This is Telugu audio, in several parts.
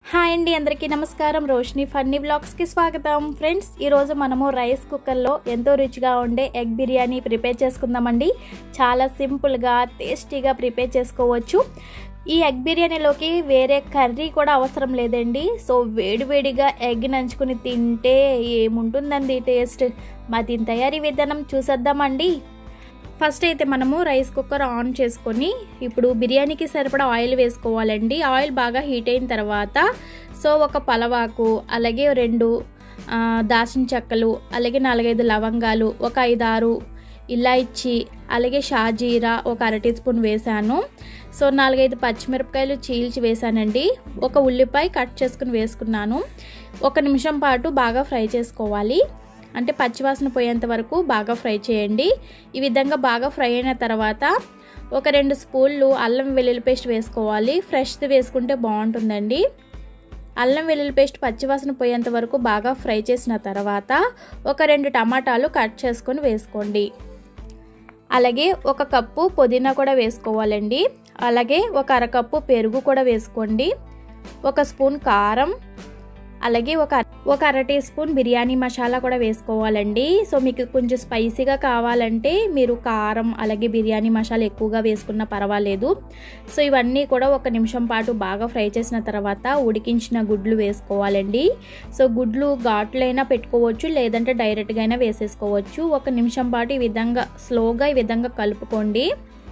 హాయ్ అండి అందరికీ నమస్కారం రోషిని ఫన్నీ బ్లాగ్స్కి స్వాగతం ఫ్రెండ్స్ ఈరోజు మనము రైస్ కుక్కర్లో ఎంతో రుచిగా ఉండే ఎగ్ బిర్యానీ ప్రిపేర్ చేసుకుందామండి చాలా సింపుల్గా టేస్టీగా ప్రిపేర్ చేసుకోవచ్చు ఈ ఎగ్ బిర్యానీలోకి వేరే కర్రీ కూడా అవసరం లేదండి సో వేడివేడిగా ఎగ్ నంచుకుని తింటే ఏముంటుందండి టేస్ట్ మా దీని తయారీ విధానం చూసేద్దామండి ఫస్ట్ అయితే మనము రైస్ కుక్కర్ ఆన్ చేసుకొని ఇప్పుడు బిర్యానీకి సరిపడా ఆయిల్ వేసుకోవాలండి ఆయిల్ బాగా హీట్ అయిన తర్వాత సో ఒక పలవాకు అలాగే రెండు ఆ, దాల్చిన చెక్కలు అలాగే నాలుగైదు లవంగాలు ఒక ఐదారు ఇలాచి అలాగే షాజీరా ఒక అర టీ స్పూన్ వేసాను సో నాలుగైదు పచ్చిమిరపకాయలు చీల్చి వేసానండి ఒక ఉల్లిపాయ కట్ చేసుకుని వేసుకున్నాను ఒక నిమిషం పాటు బాగా ఫ్రై చేసుకోవాలి అంటే పచ్చివాసన పోయేంత వరకు బాగా ఫ్రై చేయండి ఈ విధంగా బాగా ఫ్రై అయిన తర్వాత ఒక రెండు స్పూన్లు అల్లం వెల్లుల్లి పేస్ట్ వేసుకోవాలి ఫ్రెష్ది వేసుకుంటే బాగుంటుందండి అల్లం వెల్లుల్లి పేస్ట్ పచ్చివాసన పోయేంత వరకు బాగా ఫ్రై చేసిన తర్వాత ఒక రెండు టమాటాలు కట్ చేసుకొని వేసుకోండి అలాగే ఒక కప్పు పుదీనా కూడా వేసుకోవాలండి అలాగే ఒక అరకప్పు పెరుగు కూడా వేసుకోండి ఒక స్పూన్ కారం అలాగే ఒక ఒక అర టీ స్పూన్ బిర్యానీ మసాలా కూడా వేసుకోవాలండి సో మీకు కొంచెం స్పైసీగా కావాలంటే మీరు కారం అలాగే బిర్యానీ మసాలా ఎక్కువగా వేసుకున్నా పర్వాలేదు సో ఇవన్నీ కూడా ఒక నిమిషం పాటు బాగా ఫ్రై చేసిన తర్వాత ఉడికించిన గుడ్లు వేసుకోవాలండి సో గుడ్లు ఘాట్లైనా పెట్టుకోవచ్చు లేదంటే డైరెక్ట్గా అయినా వేసేసుకోవచ్చు ఒక నిమిషం పాటు ఈ విధంగా స్లోగా ఈ విధంగా కలుపుకోండి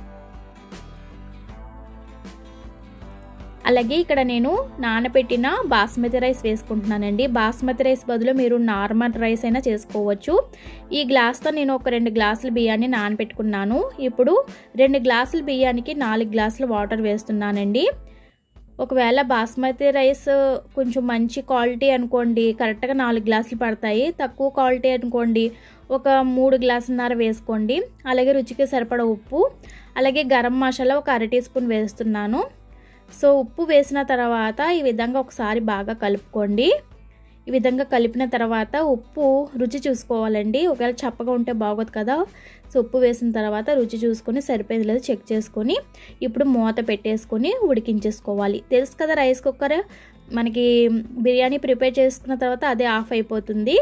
అలాగే ఇక్కడ నేను నానబెట్టిన బాస్మతి రైస్ వేసుకుంటున్నానండి బాస్మతి రైస్ బదులు మీరు నార్మల్ రైస్ అయినా చేసుకోవచ్చు ఈ గ్లాస్తో నేను ఒక రెండు గ్లాసుల బియ్యాన్ని నానబెట్టుకున్నాను ఇప్పుడు రెండు గ్లాసుల బియ్యానికి నాలుగు గ్లాసులు వాటర్ వేస్తున్నానండి ఒకవేళ బాస్మతి రైస్ కొంచెం మంచి క్వాలిటీ అనుకోండి కరెక్ట్గా నాలుగు గ్లాసులు పడతాయి తక్కువ క్వాలిటీ అనుకోండి ఒక మూడు గ్లాసున్నర వేసుకోండి అలాగే రుచికి సరిపడా ఉప్పు అలాగే గరం మసాలా ఒక అర టీ స్పూన్ వేస్తున్నాను సో ఉప్పు వేసిన తర్వాత ఈ విధంగా ఒకసారి బాగా కలుపుకోండి ఈ విధంగా కలిపిన తర్వాత ఉప్పు రుచి చూసుకోవాలండి ఒకవేళ చప్పగా ఉంటే బాగోదు కదా సో ఉప్పు వేసిన తర్వాత రుచి చూసుకొని సరిపోయేది లేదు చెక్ చేసుకొని ఇప్పుడు మూత పెట్టేసుకొని ఉడికించేసుకోవాలి తెలుసు కదా రైస్ కుక్కర్ మనకి బిర్యానీ ప్రిపేర్ చేసుకున్న తర్వాత అదే ఆఫ్ అయిపోతుంది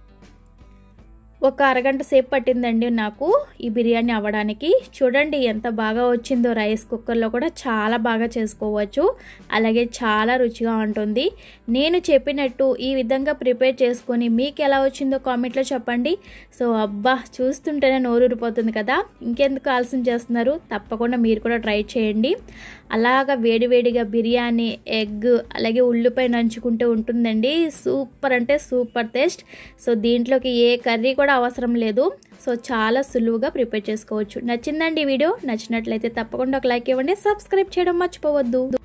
ఒక అరగంట సేపు పట్టిందండి నాకు ఈ బిర్యానీ అవ్వడానికి చూడండి ఎంత బాగా వచ్చిందో రైస్ కుక్కర్లో కూడా చాలా బాగా చేసుకోవచ్చు అలాగే చాలా రుచిగా ఉంటుంది నేను చెప్పినట్టు ఈ విధంగా ప్రిపేర్ చేసుకొని మీకు ఎలా వచ్చిందో కామెంట్లో చెప్పండి సో అబ్బా చూస్తుంటేనే నోరూరిపోతుంది కదా ఇంకెందుకు ఆలస్యం చేస్తున్నారు తప్పకుండా మీరు కూడా ట్రై చేయండి అలాగా వేడివేడిగా బిర్యానీ ఎగ్ అలాగే ఉల్లిపాయ నంచుకుంటే ఉంటుందండి సూపర్ అంటే సూపర్ టేస్ట్ సో దీంట్లోకి ఏ కర్రీ కూడా అవసరం లేదు సో చాలా సులువుగా ప్రిపేర్ చేసుకోవచ్చు నచ్చిందండి ఈ వీడియో నచ్చినట్లయితే తప్పకుండా ఒక లైక్ ఇవ్వండి సబ్స్క్రైబ్ చేయడం మర్చిపోవద్దు